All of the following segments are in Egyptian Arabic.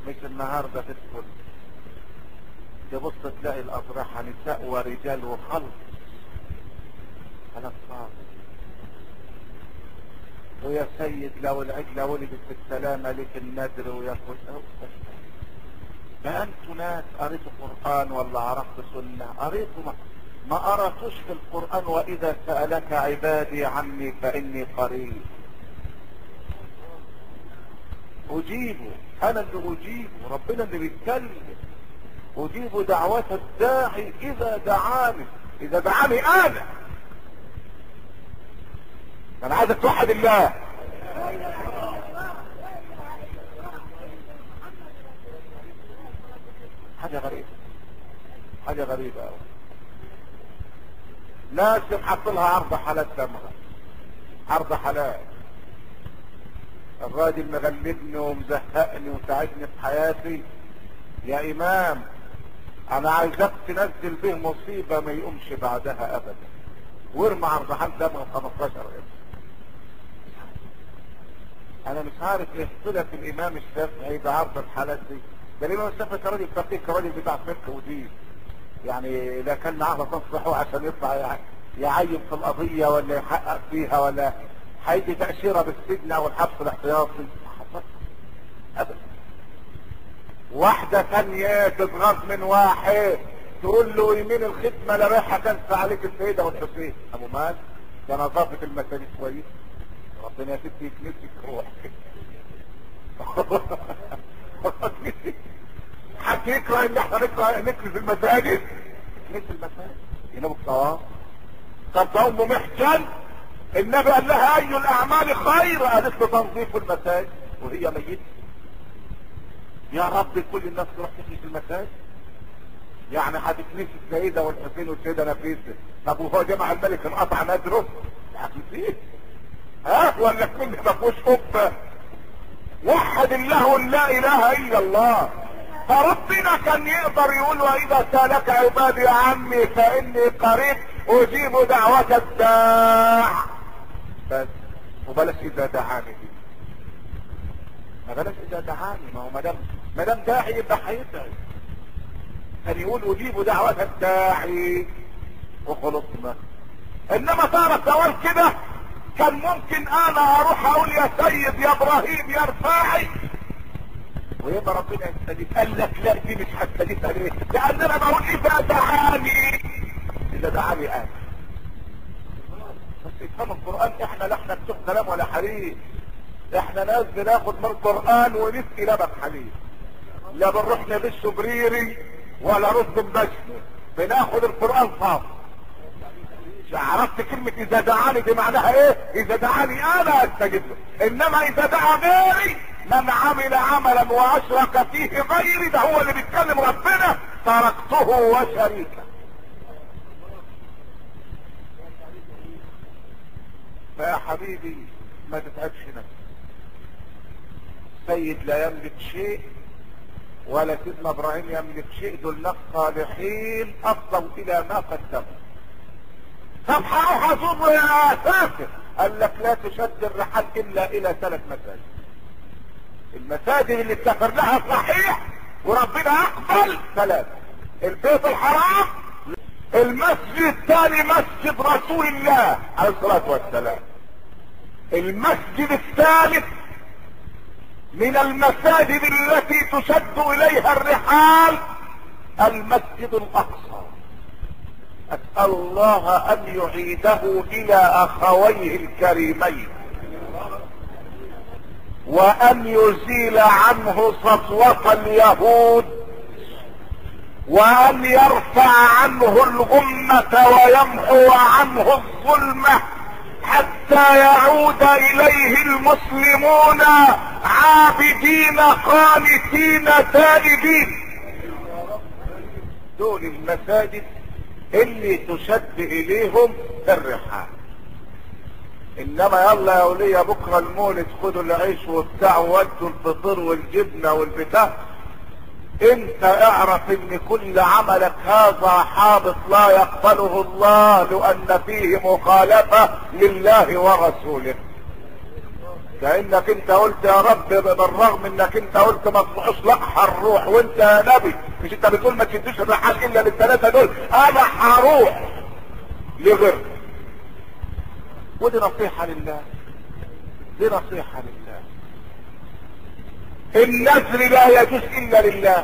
مش النهاردة تدخل تبص تلاقي الأضرحة نساء ورجال وخلق أنا فاضي ويا سيد لو العجلة ولدت بالسلامة لك الندر وياكل ما انتوا ناس قريتوا قرآن ولا عرفتوا سنة قريتوا ما, ما قرأتوش في القرآن وإذا سألك عبادي عني فإني قريب أجيبه أنا اللي أجيبه ربنا اللي بيتكلم أجيب دعوة الداعي إذا دعاني إذا دعاني أنا أنا عايز توحد الله حاجة غريبة حاجة غريبة أوي ناس يتحط لها عرض حالات دمغة عرض حالات الراجل مغلبني ومزهقني وتعبني في حياتي يا إمام أنا عايزك تنزل به مصيبة ما يقومش بعدها أبدا وارمى عرض حال دمغة 15 قرش انا مش عارف ايه صلة الامام الشافعي بعرض الحالات دي ده الامام الشافعي كراجل فقيه كراجل بتاع فقه ودين يعني لا كان معاه تنصحه عشان يطلع يعني يعين في القضية ولا يحقق فيها ولا هيدي تأشيرة بالسجن او الحبس الاحتياطي ابدا واحدة ثانية تتغاظ من واحد تقول له يمين الختمة لا رايحة تنسى عليك السيدة والحسين ابو مال ده نظافة المساجد كويس ربنا يا ستي يكنسك روحك حتى يكره ان احنا نكره نكنس المساجد نكنس المساجد ينام الصواب طب ده ام محجن النبي قال لها اي الاعمال خير قالت له تنظيف المساجد وهي ميتة يا رب كل الناس تروح تكنس المساجد يعني هتكنس السيدة والحسين والسيدة نفيسة طب وهو جمع الملك انقطع نادره هتكنسيه ها ولا كل ما فيهوش حب وحد الله لا اله الا الله فربنا كان يقدر يقول واذا سالك عبادي يا عمي فاني قريب اجيب دعوة الداع بس وبلاش اذا دعاني دي ما بلاش اذا دعاني ما هو مدام مدام داعي يبقى هيدعي كان يقول اجيب دعوة الداعي وخلصنا انما صار سؤال كده كان ممكن انا اروح اقول يا سيد يا ابراهيم يا رفاعي ويبقى ربنا يستجيب قال لك لا دي مش هستجيب ليه لان انا بقول اذا دعاني اذا دعاني انا بس افهم القران احنا لا احنا بتوع كلام ولا حديث احنا ناس بناخد من القران ونسقي لبن حليب لا بنروح نغش بريري ولا رز مبشر بناخد القران صافي عرفت كلمة اذا دعاني دي معناها ايه اذا دعاني انا استجب له انما اذا دعا غيري من عمل عملا واشرك فيه غيري ده هو اللي بيتكلم ربنا تركته وشريكه فيا حبيبي ما تتعبش نفسك سيد لا يملك شيء ولا سيدنا ابراهيم يملك شيء دول ناس صالحين افضل الى ما قدموا طب هروح ازور يا سافر قال لك لا تشد الرحال الا الى ثلاث مساجد المساجد اللي تسافر لها صحيح وربنا يقبل ثلاثة البيت الحرام المسجد الثاني مسجد رسول الله عليه الصلاة والسلام المسجد الثالث من المساجد التي تشد اليها الرحال المسجد الاقصى اسأل الله ان يعيده الى اخويه الكريمين وان يزيل عنه سطوة اليهود وان يرفع عنه الغمة ويمحو عنه الظلمة حتى يعود اليه المسلمون عابدين قانتين تائبين دول المساجد اللي تشد اليهم الرحال انما يلا يا ولية بكرة المولد خدوا العيش وبتاع وودوا الفطور والجبنة والبتاع انت اعرف ان كل عملك هذا حابط لا يقبله الله لان فيه مخالفة لله ورسوله كانك انت قلت يا رب بالرغم انك انت قلت ما تصلحوش لا هنروح وانت يا نبي مش انت بتقول ما تشدوش الرحال الا للثلاثه دول انا هروح لغيرك ودي نصيحه لله دي نصيحه لله النذر لا يجوز الا لله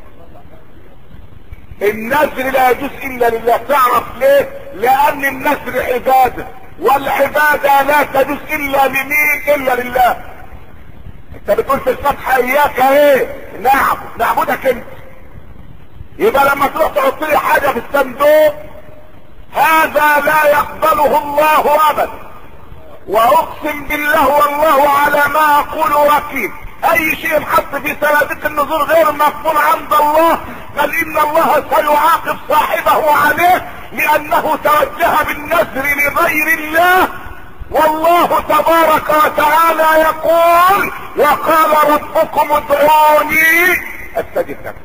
النذر لا يجوز الا لله تعرف ليه لان النذر عباده والعبادة لا تجوز الا لمين الا لله انت بتقول في الفتحة اياك ايه نعبد نعبدك انت يبقى لما تروح تحط لي حاجة في الصندوق هذا لا يقبله الله ابدا واقسم بالله والله على ما اقول وكيل اي شيء حط في صناديق النذور غير مقبول عند الله بل ان الله سيعاقب صاحبه عليه لانه توجه بالنذر لغير الله والله تبارك وتعالى يقول وقال ربكم ادعوني استجب لكم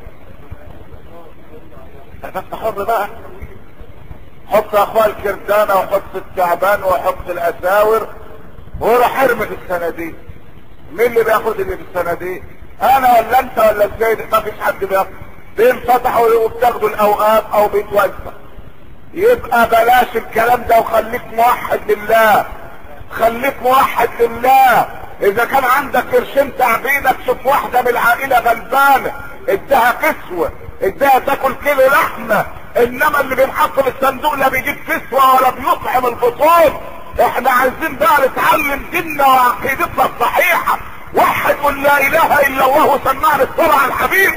فانت حر بقى حط يا اخويا الكردانة وحط التعبان وحط الاساور وروح ارمي في الصناديق مين اللي بياخد اللي في الصناديق انا ولا انت ولا السيد ما فيش حد بياخد بينفتحوا وبتاخدوا الاوقات او بيتوزع يبقى بلاش الكلام ده وخليك موحد لله خليك موحد لله اذا كان عندك قرشين تعبينك شوف واحدة من العائلة غلبانة ادها كسوة ادها تاكل كيلو لحمة انما اللي بينحط في الصندوق لا بيجيب كسوة ولا بيطعم البطون احنا عايزين بقى نتعلم ديننا وعقيدتنا الصحيحة وحد قل لا اله الا الله وسمعنا الصلاة على الحبيب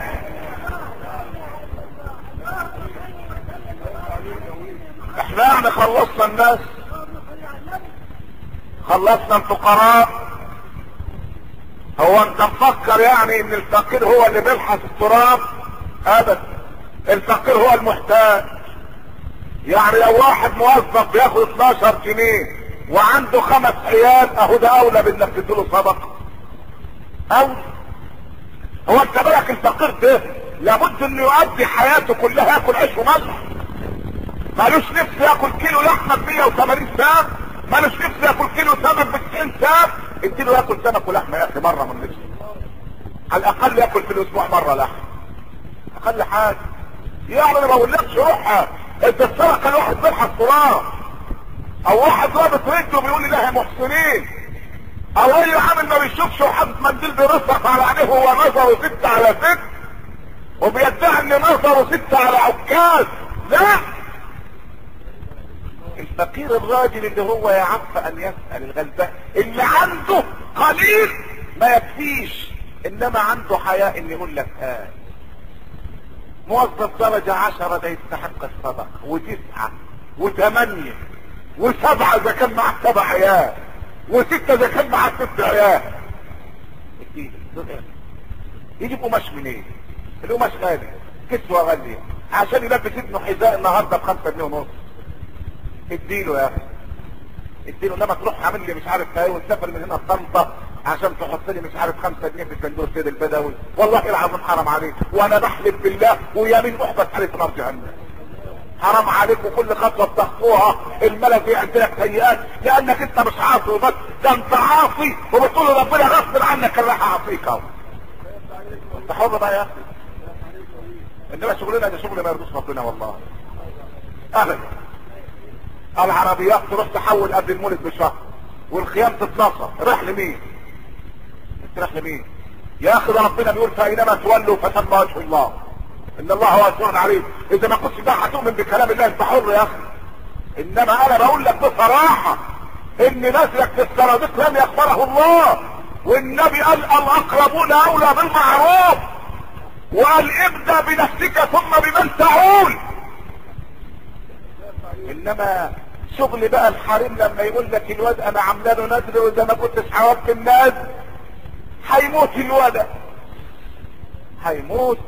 احنا يعني خلصنا الناس خلصنا الفقراء هو انت مفكر يعني ان الفقير هو اللي بيلحس التراب ابدا الفقير هو المحتاج يعني لو واحد موظف بياخد 12 جنيه وعنده خمس عيال اهو ده اولى بانك تديله صدقه اولى هو انت بالك الفقير ده لابد انه يؤدي حياته كلها ياكل عيش وملح مالوش نفس ياكل كيلو لحمه ب 180 ساعه مالوش نفس ياكل كيلو سمك ب 90 ساعه اديله ياكل سمك ولحمه يا اخي مره من نفسه على الاقل ياكل في الاسبوع مره لحمه اقل حاجه يعني انا ما بقولكش روح انت السرقه الواحد بيلحق التراب او واحد رابط رجله بيقول لي لا يا محسنين او اي عامل ما بيشوفش وحاطط منديل بيرصق على عينيه وهو نظره ست على ست وبيدعي ان نظره ست على عكاز لا الفقير الراجل اللي هو يعف ان يسأل الغلبان اللي عنده قليل ما يكفيش انما عنده حياء ان يقول لك ها موظف درجة عشرة ده يستحق الصدقة وتسعة وثمانية وسبعة اذا كان معاه سبع عيال وستة اذا كان معاه ست عيال يجيب قماش منين؟ القماش غالي كسوة غالية عشان يلبس ابنه حذاء النهارده بخمسة جنيه ونص اديله يا اخي اديله انما تروح عامل لي مش عارف ايه وتسافر من هنا طنطا عشان تحط لي مش عارف خمسة جنيه في صندوق السيد البدوي والله العظيم حرام عليك وانا بحلف بالله ويمين احبس عليك نار جهنم حرام عليك وكل خطوه بتخطوها الملك يعدلك سيئات لانك انت مش عاصي وبس ده انت عاصي وبتقول ربنا غصب عنك اللي هعصيك اهو انت حر بقى يا اخي انما شغلنا ده شغل ما يرضوش ربنا والله ابدا العربيات تروح تحول قبل المولد بشهر والخيام تتنصر راح لمين انت راح لمين يا اخي ده ربنا بيقول فاينما تولوا فثم وجه الله ان الله واسع عليم اذا ما كنتش بقى هتؤمن بكلام الله انت حر يا اخي انما انا بقول لك بصراحه ان نسلك في الصناديق لم يخبره الله والنبي قال الاقربون اولى بالمعروف وقال ابدا بنفسك ثم بمن تعول انما شغل بقى الحريم لما يقول لك الواد انا عامله له نذر واذا ما كنتش حوضت الناس هيموت الواد هيموت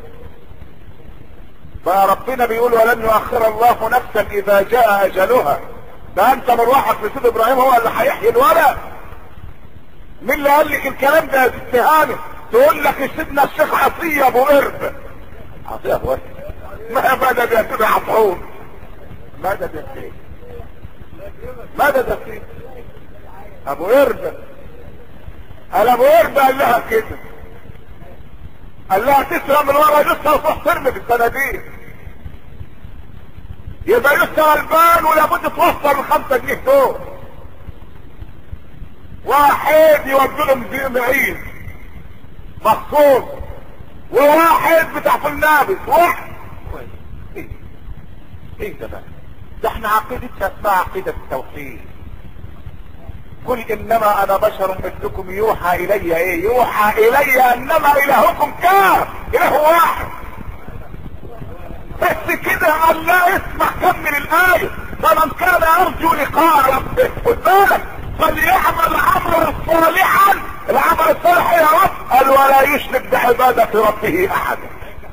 فربنا بيقول ولن يؤخر الله نفسا اذا جاء اجلها ده انت مروحك لسيد ابراهيم هو اللي هيحيي الولد مين اللي قال لك الكلام ده يا ست هانم تقول لك سيدنا الشيخ عطيه ابو قرب عطيه ابو قرب ما مدد يا سيدي عطعون مدد يا سيدي مدد يا سيدي ابو قرب قال ابو قرد قال لها كده قال لها تسرق من ورا لسه وتروح ترمي في الصناديق يبقى لسه غلبان ولابد توصل الخمسة جنيه دول واحد يودي لهم معين مخصوص وواحد بتاع فلنابس واحد ايه ايه ده بقى ده احنا عقيدتنا اسمها عقيدة التوحيد قل انما انا بشر مثلكم يوحى الي ايه يوحى الي انما الهكم كاف اله واحد بس كده قال لا اسمع كمل الايه فمن كان يرجو لقاء ربه خد بالك فليعمل عملا صالحا العمل الصالح يا رب قال ولا يشرك بعبادة ربه احدا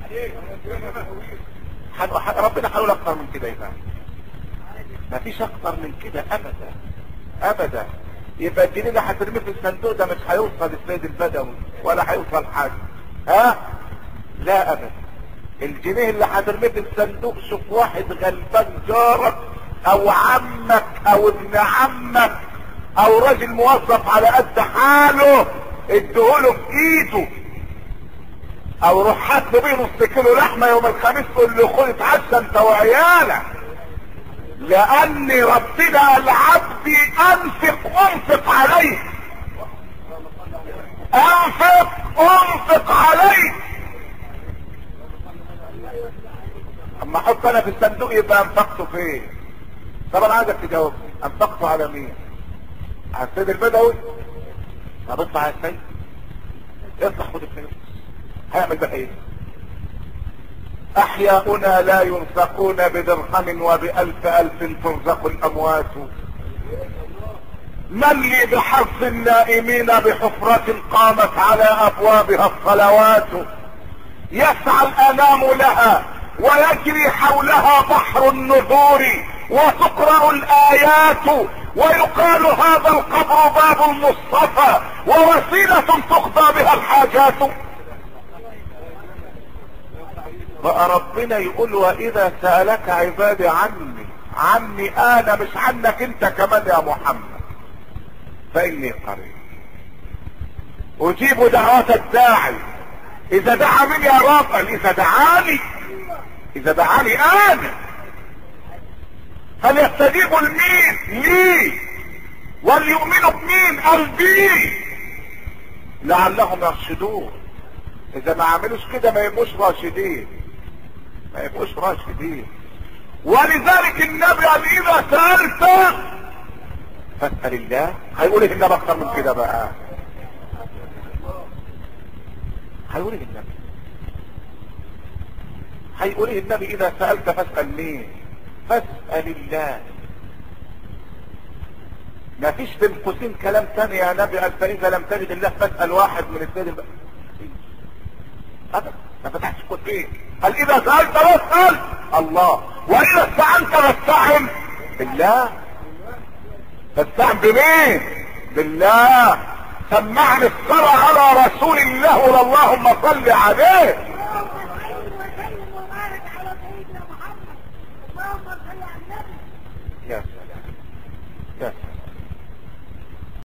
ربنا هيقول اكتر من كده يبقى ما فيش اكتر من كده ابدا ابدا يبقى الجنيه اللي هترميه في الصندوق ده مش هيوصل السيد البدوي ولا هيوصل حاجه ها لا ابدا الجنيه اللي هترميه في الصندوق شوف واحد غلبان جارك او عمك او ابن عمك او راجل موظف على قد حاله اديهوله في ايده او روح هات له بيه نص كيلو لحمه يوم الخميس قول له خد اتعشى انت وعيالك لان ربنا قال عبدي انفق انفق عليك انفق انفق عليك اما احط انا في الصندوق يبقى انفقته فين طب انا عايزك تجاوبني انفقته على مين على السيد البدوي طب اطلع يا سيد اطلع خد الفلوس هيعمل بقى ايه احياؤنا لا ينفقون بدرهم وبالف الف ترزق الاموات من لي بحرص النائمين بحفرة قامت على ابوابها الصلوات يسعى الانام لها ويجري حولها بحر النذور وتقرأ الايات ويقال هذا القبر باب المصطفى ووسيلة تقضى بها الحاجات بقى ربنا يقول واذا سألك عبادي عني عني انا مش عنك انت كمان يا محمد فاني قريب اجيب دعوات الداعي اذا دعا من يا رب قال اذا دعاني اذا دعاني انا فليستجيبوا لمين لي وليؤمنوا بمين قلبي لعلهم يرشدون اذا ما عملوش كده ما يبقوش راشدين ما يبقوش راشدين ولذلك النبي قال اذا سألت فاسأل الله هيقول ايه النبي اكتر من كده بقى هيقول ايه النبي هيقول ايه النبي اذا سألت فاسأل مين فاسأل الله ما فيش بين قوسين كلام ثاني يا نبي قال فاذا لم تجد الله فاسأل واحد من السيد الب... ابدا ما فتحش قوسين قال اذا سألت فاسأل الله واذا استعنت فاستعن بالله فاستعن بمين بالله سمعني الصلاة على رسول الله ولا اللهم صل عليه